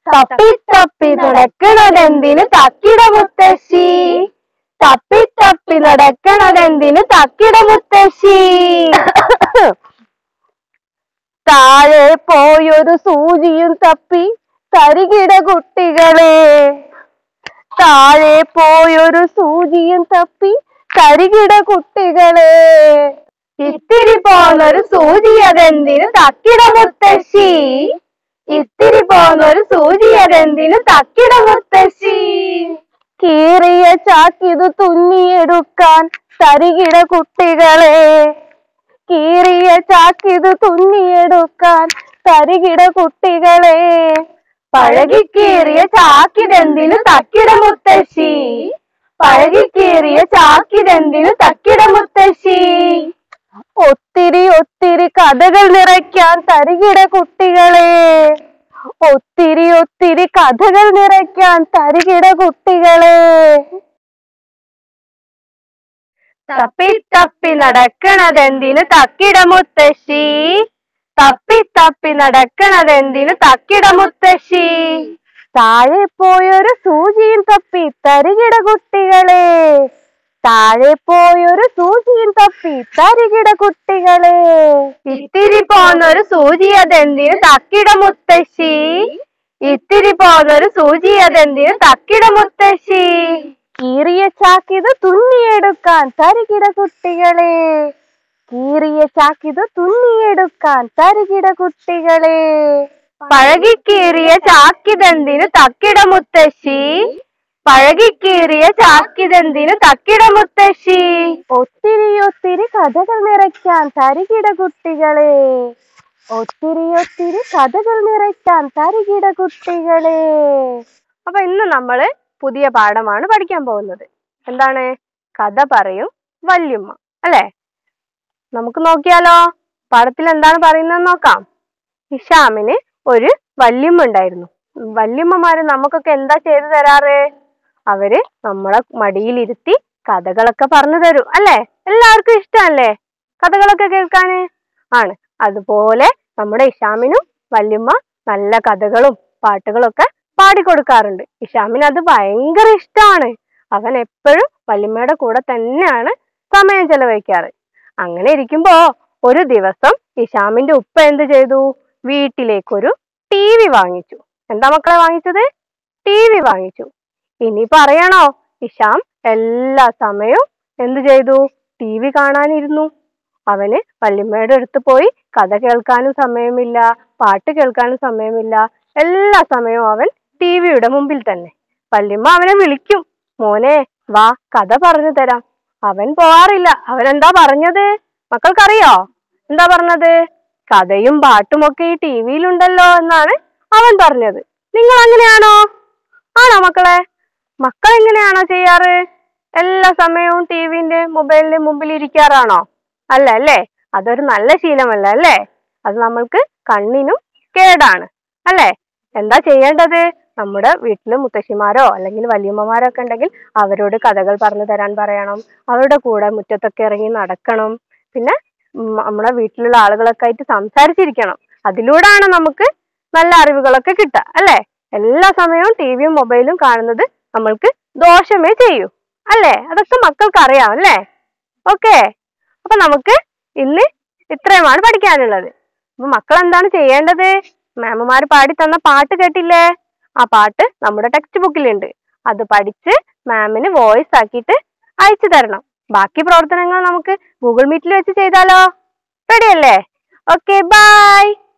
തപ്പി തപ്പി നടക്കണതെന്തിന് തക്കിട മുത്തശ്ശി തപ്പി തപ്പി നടക്കണതെന്തിന് തക്കിട മുത്തശ്ശി താഴെ പോയൊരു സൂചിയും തപ്പി തരികിട കുട്ടികളെ താഴെ പോയൊരു സൂചിയും തപ്പി തരികിട കുട്ടികളെ ഇത്തിരി പോന്നൊരു സൂചി അതെന്തിന് തക്കിട മുത്തശ്ശി ഇത്തിരി പോന്നൊരു സൂചി അതെന്തിന് തക്കിട മുത്തശ്ശി കീറിയ ചാക്കിതു തുന്നിയെടുക്കാൻ തരികിട കുട്ടികളെ കീറിയ ചാക്കിതു തുന്നിയെടുക്കാൻ തരികിട കുട്ടികളെ പഴകിക്കീറിയ ചാക്കിതെന്തിനു തക്കിട മുത്തശ്ശി പഴകിക്കീറിയ ചാക്കിതെന്തിനു തക്കിട മുത്തശ്ശി ഒത്തിരി ഒത്തിരി കഥകൾ നിറയ്ക്കാൻ തരികിട കുട്ടികളെ ഒത്തിരി ഒത്തിരി കഥകൾ നിറയ്ക്കാൻ തരികിട കുട്ടികളെ തപ്പി തപ്പി നടക്കണതെന്തിനു തക്കിട മുത്തശ്ശി തപ്പി തപ്പി നടക്കണതെന്തിനു തക്കിട മുത്തശ്ശി താഴെ പോയൊരു സൂചിയും തപ്പി തരികിട കുട്ടികളെ താഴെ പോയൊരു സൂചിയും തപ്പി തരികിട കുട്ടികളെ ഇത്തിരി പോന്നൊരു സൂചി അതെന്തിനു തക്കിട മുത്തശ്ശി ഇത്തിരി പോന്നൊരു സൂചി അതെന്തിനു തക്കിട മുത്തശ്ശി കീറിയ ചാക്കിത് തുന്നിയെടുക്കാൻ തരികിട കുട്ടികളെ കീറിയ ചാക്കിത് തുന്നിയെടുക്കാൻ തരികിട കുട്ടികളെ പഴകിക്കീറിയ ചാക്കിതെന്തിനു തക്കിട മുത്തശ്ശി പഴകിക്കീറിയ ചാക്കിതെന്തിനു തക്കിട മുത്തശ്ശി ഒത്തിരി ഒത്തിരി കഥകൾ നിറയ്ക്കാൻ തരികിട കുട്ടികളെ ഒത്തിരി ഒത്തിരി കഥകൾ നിറയ്ക്കാൻ തരികിട കുട്ടികളെ അപ്പൊ ഇന്ന് നമ്മള് പുതിയ പാഠമാണ് പഠിക്കാൻ പോകുന്നത് എന്താണ് കഥ പറയും വല്യമ്മ അല്ലേ നമുക്ക് നോക്കിയാലോ പാഠത്തിൽ എന്താണ് പറയുന്നത് നോക്കാം ഹിഷാമിന് ഒരു വല്യമ്മ ഉണ്ടായിരുന്നു വല്യമ്മമാര് നമുക്കൊക്കെ എന്താ ചെയ്തു തരാറ് അവര് നമ്മളെ മടിയിലിരുത്തി കഥകളൊക്കെ പറഞ്ഞു തരും അല്ലേ എല്ലാവർക്കും ഇഷ്ടമല്ലേ കഥകളൊക്കെ കേൾക്കാന് ആണ് അതുപോലെ നമ്മുടെ ഇഷാമിനും വല്യമ്മ നല്ല കഥകളും പാട്ടുകളൊക്കെ പാടിക്കൊടുക്കാറുണ്ട് ഇഷാമിന് അത് ഭയങ്കര ഇഷ്ടമാണ് അവൻ എപ്പോഴും വല്യമ്മയുടെ കൂടെ തന്നെയാണ് സമയം ചെലവഴിക്കാറ് അങ്ങനെ ഇരിക്കുമ്പോ ഒരു ദിവസം ഇഷാമിന്റെ ഉപ്പ എന്ത് ചെയ്തു വീട്ടിലേക്കൊരു ടി വി വാങ്ങിച്ചു എന്താ മക്കളെ വാങ്ങിച്ചത് ടി വി വാങ്ങിച്ചു ഇനി പറയണോ ഇഷാം എല്ലാ സമയവും എന്ത് ചെയ്തു ടി വി കാണാനിരുന്നു അവന് വല്യമ്മയുടെ അടുത്ത് പോയി കഥ കേൾക്കാനും സമയമില്ല പാട്ട് കേൾക്കാനും സമയമില്ല എല്ലാ സമയവും അവൻ ടി വിയുടെ മുമ്പിൽ തന്നെ വല്യമ്മ അവനെ വിളിക്കും മോനെ വാ കഥ പറഞ്ഞു തരാം അവൻ പോവാറില്ല അവൻ എന്താ പറഞ്ഞത് മക്കൾക്കറിയോ എന്താ പറഞ്ഞത് കഥയും പാട്ടും ഒക്കെ ഈ ടി വിയിലുണ്ടല്ലോ എന്നാണ് അവൻ പറഞ്ഞത് നിങ്ങൾ അങ്ങനെയാണോ ആണോ മക്കളെ മക്കൾ എങ്ങനെയാണോ ചെയ്യാറ് എല്ലാ സമയവും ടി വിന്റെ മൊബൈലിന്റെ മുമ്പിൽ ഇരിക്കാറാണോ അല്ല അല്ലേ അതൊരു നല്ല ശീലമല്ല അല്ലേ അത് നമ്മൾക്ക് കണ്ണിനും കേടാണ് അല്ലേ എന്താ ചെയ്യേണ്ടത് നമ്മുടെ വീട്ടില് മുത്തശ്ശിമാരോ അല്ലെങ്കിൽ വല്യമ്മമാരോ ഒക്കെ ഉണ്ടെങ്കിൽ അവരോട് കഥകൾ പറഞ്ഞു തരാൻ പറയണം അവരുടെ കൂടെ മുറ്റത്തൊക്കെ ഇറങ്ങി നടക്കണം പിന്നെ ഉം നമ്മുടെ വീട്ടിലുള്ള ആളുകളൊക്കെ ആയിട്ട് സംസാരിച്ചിരിക്കണം അതിലൂടെയാണ് നമുക്ക് നല്ല അറിവുകളൊക്കെ കിട്ടുക അല്ലേ എല്ലാ സമയവും ടിവിയും മൊബൈലും കാണുന്നത് നമ്മൾക്ക് ദോഷമേ ചെയ്യൂ അല്ലേ അതൊക്കെ മക്കൾക്ക് അറിയാം അല്ലേ ഓക്കെ അപ്പൊ നമുക്ക് ഇന്ന് ഇത്രയുമാണ് പഠിക്കാനുള്ളത് അപ്പൊ മക്കൾ എന്താണ് ചെയ്യേണ്ടത് മാമുമാർ പാടി തന്ന പാട്ട് കേട്ടില്ലേ ആ പാട്ട് നമ്മുടെ ടെക്സ്റ്റ് ബുക്കിലുണ്ട് അത് പഠിച്ച് മാമിന് വോയിസ് ആക്കിയിട്ട് അയച്ചു തരണം ബാക്കി പ്രവർത്തനങ്ങൾ നമുക്ക് ഗൂഗിൾ മീറ്റിൽ വെച്ച് ചെയ്താലോ റെഡി അല്ലേ ഓക്കെ ബൈ